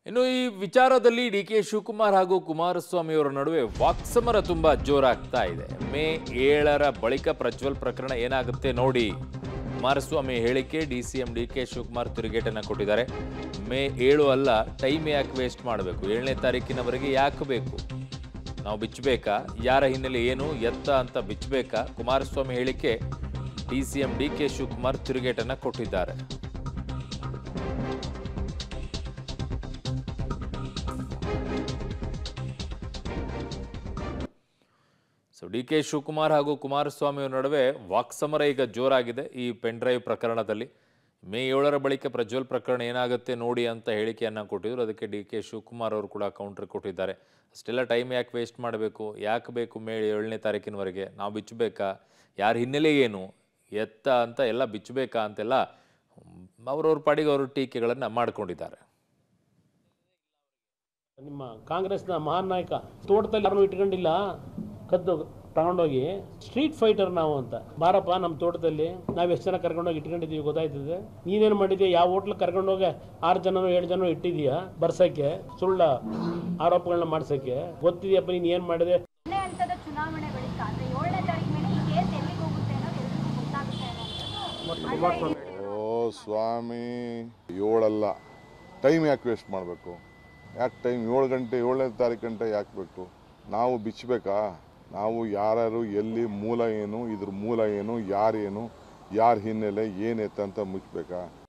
ಇನ್ನು ಈ ವಿಚಾರದಲ್ಲಿ ಡಿ ಕೆ ಶಿವಕುಮಾರ್ ಹಾಗೂ ಕುಮಾರಸ್ವಾಮಿ ಅವರ ನಡುವೆ ವಾಕ್ಸಮರ ತುಂಬಾ ಜೋರಾಗ್ತಾ ಇದೆ ಮೇ ಏಳರ ಬಳಿಕ ಪ್ರಜ್ವಲ್ ಪ್ರಕರಣ ಏನಾಗುತ್ತೆ ನೋಡಿ ಕುಮಾರಸ್ವಾಮಿ ಹೇಳಿಕೆ D C M D K Shivakumar ತಿರುಗೇಟನ್ನ ಕೊಟ್ಟಿದ್ದಾರೆ ಮೇ ಏಳು ಅಲ್ಲ ಟೈಮ್ ಯಾಕೆ ವೇಸ್ಟ್ ಮಾಡಬೇಕು ಏಳನೇ ತಾರೀಕಿನವರೆಗೆ ಯಾಕೆ ಬೇಕು ನಾವು ಬಿಚ್ಚಬೇಕಾ ಯಾರ ಹಿನ್ನೆಲೆ ಏನು ಎತ್ತ ಅಂತ ಬಿಚ್ಚಬೇಕಾ ಕುಮಾರಸ್ವಾಮಿ ಹೇಳಿಕೆ D C M D K Shivakumar ತಿರುಗೇಟನ್ನ ಕೊಟ್ಟಿದ್ದಾರೆ ಸೊ ಡಿ ಕೆ ಶಿವಕುಮಾರ್ ಹಾಗೂ ಕುಮಾರಸ್ವಾಮಿ ಅವರ ನಡುವೆ ವಾಕ್ಸಮರ ಈಗ ಜೋರಾಗಿದೆ ಈ ಪೆನ್ ಡ್ರೈವ್ ಪ್ರಕರಣದಲ್ಲಿ ಮೇ ಏಳರ ಬಳಿಕ ಪ್ರಜ್ವಲ್ ಪ್ರಕರಣ ಏನಾಗುತ್ತೆ ನೋಡಿ ಅಂತ ಹೇಳಿಕೆಯನ್ನು ಕೊಟ್ಟಿದ್ರು ಅದಕ್ಕೆ ಡಿ ಕೆ ಶಿವಕುಮಾರ್ ಅವರು ಕೂಡ ಕೌಂಟರ್ ಕೊಟ್ಟಿದ್ದಾರೆ ಅಷ್ಟೆಲ್ಲ ಟೈಮ್ ಯಾಕೆ ವೇಸ್ಟ್ ಮಾಡಬೇಕು ಯಾಕೆ ಬೇಕು ಮೇ ಏಳನೇ ತಾರೀಕಿನವರೆಗೆ ನಾವು ಬಿಚ್ಚಬೇಕಾ ಯಾರ ಹಿನ್ನೆಲೆ ಏನು ಎತ್ತ ಅಂತ ಎಲ್ಲ ಬಿಚ್ಚಬೇಕಾ ಅಂತೆಲ್ಲ ಅವ್ರವ್ರ ಪಾಡಿಗೆ ಅವರು ಟೀಕೆಗಳನ್ನು ಮಾಡ್ಕೊಂಡಿದ್ದಾರೆ ನಿಮ್ಮ ಕಾಂಗ್ರೆಸ್ನ ಮಹಾನ್ ನಾಯಕ ತೋಟದಲ್ಲಿ ಯಾರನ್ನೂ ಇಟ್ಕೊಂಡಿಲ್ಲ ಕದ್ದು ತಗೊಂಡೋಗಿ ಸ್ಟ್ರೀಟ್ ಫೈಟರ್ ನಾವು ಅಂತ ಬಾರಪ್ಪ ನಮ್ಮ ತೋಟದಲ್ಲಿ ನಾವು ಎಷ್ಟು ಜನ ಕರ್ಕೊಂಡೋಗಿ ಇಟ್ಕೊಂಡಿದ್ದೀವಿ ಗೊತ್ತಾಯ್ತದೆ ನೀನೇನು ಮಾಡಿದ್ಯಾ ಯಾವ ಹೋಟ್ಲ್ ಕರ್ಕೊಂಡೋಗಿ ಆರು ಜನನೋ ಏಳು ಜನ ಇಟ್ಟಿದೀಯಾ ಬರ್ಸಕ್ಕೆ ಸುಳ್ಳ ಆರೋಪಗಳನ್ನ ಮಾಡ್ಸಕ್ಕೆ ಗೊತ್ತಿದೆಯಪ್ಪ ನೀನು ಏನು ಮಾಡಿದೆ ಎರಡನೇ ಹಂತದ ಚುನಾವಣೆ ಬಳಿಕ ಅಂದ್ರೆ ಏಳನೇ ತಾರೀಕು ಮೇಲೆ ಈ ಕೇಸ್ ಎಲ್ಲಿಗೆ ಹೋಗುತ್ತೆ ಅನ್ನೋದು ಎಲ್ರಿಗೂ ಗೊತ್ತಾಗುತ್ತೆ ಅನ್ನೋ ಓ ಸ್ವಾಮಿ ಏಳಲ್ಲ ಟೈಮ್ ಯಾಕೆ ವೇಸ್ಟ್ ಮಾಡಬೇಕು ಯಾಕೆ ಟೈಮ್ ಏಳು ಗಂಟೆ ಏಳನೇ ತಾರೀಕು ಗಂಟೆ ಯಾಕೆ ಬೇಕು ನಾವು ಬಿಚ್ಚಬೇಕಾ ನಾವು ಯಾರ್ಯಾರು ಎಲ್ಲಿ ಮೂಲ ಏನು ಇದ್ರ ಮೂಲ ಏನು ಯಾರೇನು ಯಾರ ಹಿನ್ನೆಲೆ ಏನು ಎತ್ತ ಅಂತ ಮುಚ್ಚಬೇಕಾ